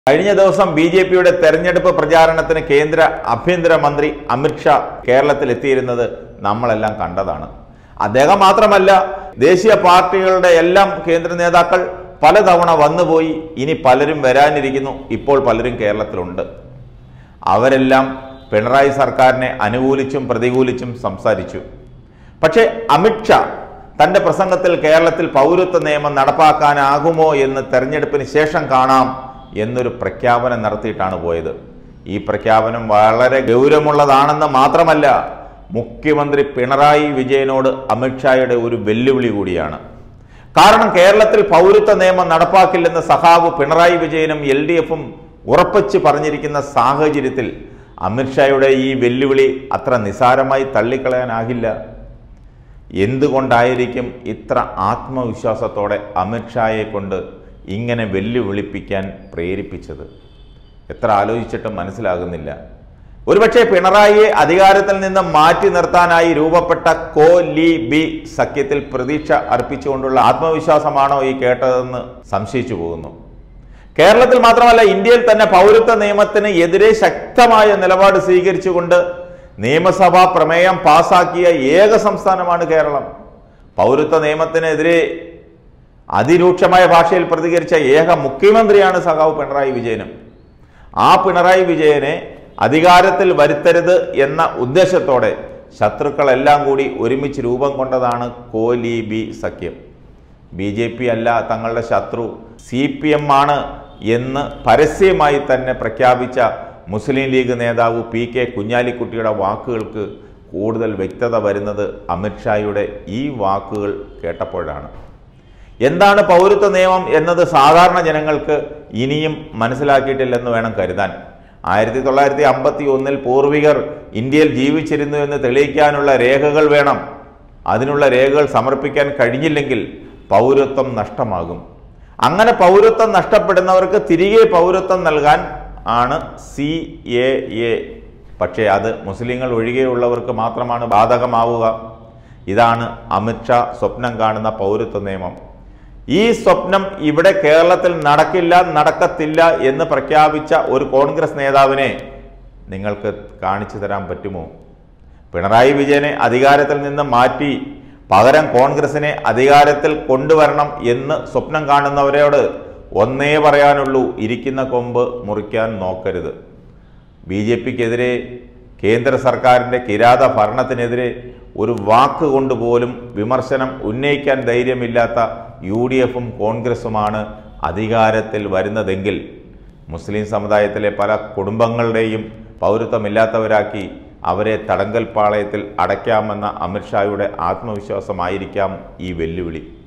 കഴിഞ്ഞ ദിവസം B J പിയുടെ തെരഞ്ഞെടുപ്പ് പ്രചാരണത്തിന് കേന്ദ്ര ആഭ്യന്തരമന്ത്രി അമിത്ഷാ കേരളത്തിൽ എത്തിയിരുന്നത് നമ്മളെല്ലാം കണ്ടതാണ് അദ്ദേഹം മാത്രമല്ല ദേശീയ പാർട്ടികളുടെ എല്ലാം കേന്ദ്ര നേതാക്കൾ പലതവണ വന്നുപോയി ഇനി പലരും വരാനിരിക്കുന്നു ഇപ്പോൾ പലരും കേരളത്തിലുണ്ട് അവരെല്ലാം പിണറായി സർക്കാരിനെ അനുകൂലിച്ചും പ്രതികൂലിച്ചും സംസാരിച്ചു പക്ഷേ അമിത്ഷാ തന്റെ പ്രസംഗത്തിൽ കേരളത്തിൽ പൗരത്വ നിയമം നടപ്പാക്കാനാകുമോ എന്ന് തെരഞ്ഞെടുപ്പിന് ശേഷം കാണാം എന്നൊരു പ്രഖ്യാപനം നടത്തിയിട്ടാണ് പോയത് ഈ പ്രഖ്യാപനം വളരെ ഗൗരവമുള്ളതാണെന്ന് മാത്രമല്ല മുഖ്യമന്ത്രി പിണറായി വിജയനോട് അമിത്ഷായുടെ ഒരു വെല്ലുവിളി കൂടിയാണ് കാരണം കേരളത്തിൽ പൗരത്വ നിയമം നടപ്പാക്കില്ലെന്ന് സഖാവ് പിണറായി വിജയനും എൽ ഡി എഫും ഉറപ്പിച്ച് പറഞ്ഞിരിക്കുന്ന സാഹചര്യത്തിൽ അമിത്ഷായുടെ ഈ വെല്ലുവിളി അത്ര നിസാരമായി തള്ളിക്കളയാനാകില്ല എന്തുകൊണ്ടായിരിക്കും ഇത്ര ആത്മവിശ്വാസത്തോടെ അമിത്ഷായെ കൊണ്ട് ഇങ്ങനെ വെല്ലുവിളിപ്പിക്കാൻ പ്രേരിപ്പിച്ചത് എത്ര ആലോചിച്ചിട്ടും മനസ്സിലാകുന്നില്ല ഒരുപക്ഷെ പിണറായിയെ അധികാരത്തിൽ നിന്ന് മാറ്റി നിർത്താനായി രൂപപ്പെട്ട കോ ലി ബി സഖ്യത്തിൽ പ്രതീക്ഷ അർപ്പിച്ചുകൊണ്ടുള്ള ആത്മവിശ്വാസമാണോ ഈ കേട്ടതെന്ന് സംശയിച്ചു പോകുന്നു കേരളത്തിൽ മാത്രമല്ല ഇന്ത്യയിൽ തന്നെ പൗരത്വ നിയമത്തിന് എതിരെ ശക്തമായ നിലപാട് സ്വീകരിച്ചുകൊണ്ട് നിയമസഭാ പ്രമേയം പാസാക്കിയ ഏക സംസ്ഥാനമാണ് കേരളം പൗരത്വ നിയമത്തിനെതിരെ അതിരൂക്ഷമായ ഭാഷയിൽ പ്രതികരിച്ച ഏക മുഖ്യമന്ത്രിയാണ് സഖാവ് പിണറായി വിജയനും ആ പിണറായി വിജയനെ അധികാരത്തിൽ വരുത്തരുത് എന്ന ഉദ്ദേശത്തോടെ ശത്രുക്കളെല്ലാം കൂടി ഒരുമിച്ച് രൂപം കൊണ്ടതാണ് കോലി ബി സഖ്യം ബി ജെ പി അല്ല തങ്ങളുടെ ശത്രു സി പി എം ആണ് എന്ന് പരസ്യമായി തന്നെ പ്രഖ്യാപിച്ച മുസ്ലിം ലീഗ് നേതാവ് പി കെ കുഞ്ഞാലിക്കുട്ടിയുടെ വാക്കുകൾക്ക് കൂടുതൽ വ്യക്തത വരുന്നത് അമിത്ഷായുടെ ഈ വാക്കുകൾ കേട്ടപ്പോഴാണ് എന്താണ് പൗരത്വ നിയമം എന്നത് സാധാരണ ജനങ്ങൾക്ക് ഇനിയും മനസ്സിലാക്കിയിട്ടില്ലെന്ന് വേണം കരുതാൻ ആയിരത്തി തൊള്ളായിരത്തി അമ്പത്തി ഒന്നിൽ പൂർവികർ ഇന്ത്യയിൽ ജീവിച്ചിരുന്നു എന്ന് തെളിയിക്കാനുള്ള രേഖകൾ വേണം അതിനുള്ള രേഖകൾ സമർപ്പിക്കാൻ കഴിഞ്ഞില്ലെങ്കിൽ പൗരത്വം നഷ്ടമാകും അങ്ങനെ പൗരത്വം നഷ്ടപ്പെടുന്നവർക്ക് തിരികെ പൗരത്വം നൽകാൻ ആണ് സി എ എ പക്ഷേ അത് മുസ്ലിങ്ങൾ ഒഴികെയുള്ളവർക്ക് മാത്രമാണ് ബാധകമാവുക ഇതാണ് അമിത്ഷാ സ്വപ്നം കാണുന്ന പൗരത്വ നിയമം ഈ സ്വപ്നം ഇവിടെ കേരളത്തിൽ നടക്കില്ല നടക്കത്തില്ല എന്ന് പ്രഖ്യാപിച്ച ഒരു കോൺഗ്രസ് നേതാവിനെ നിങ്ങൾക്ക് കാണിച്ചു തരാൻ പറ്റുമോ പിണറായി വിജയനെ അധികാരത്തിൽ നിന്ന് മാറ്റി പകരം കോൺഗ്രസിനെ അധികാരത്തിൽ കൊണ്ടുവരണം എന്ന് സ്വപ്നം കാണുന്നവരോട് ഒന്നേ പറയാനുള്ളൂ ഇരിക്കുന്ന കൊമ്പ് മുറിക്കാൻ നോക്കരുത് ബി ജെ പിക്കെതിരെ കേന്ദ്ര സർക്കാരിൻ്റെ കിരാത ഭരണത്തിനെതിരെ ഒരു വാക്ക് കൊണ്ട് പോലും വിമർശനം ഉന്നയിക്കാൻ ധൈര്യമില്ലാത്ത യു ഡി എഫും കോൺഗ്രസുമാണ് അധികാരത്തിൽ വരുന്നതെങ്കിൽ മുസ്ലിം സമുദായത്തിലെ പല കുടുംബങ്ങളുടെയും പൗരത്വമില്ലാത്തവരാക്കി അവരെ തടങ്കൽ പാളയത്തിൽ അടയ്ക്കാമെന്ന അമിത്ഷായുടെ ആത്മവിശ്വാസമായിരിക്കാം ഈ വെല്ലുവിളി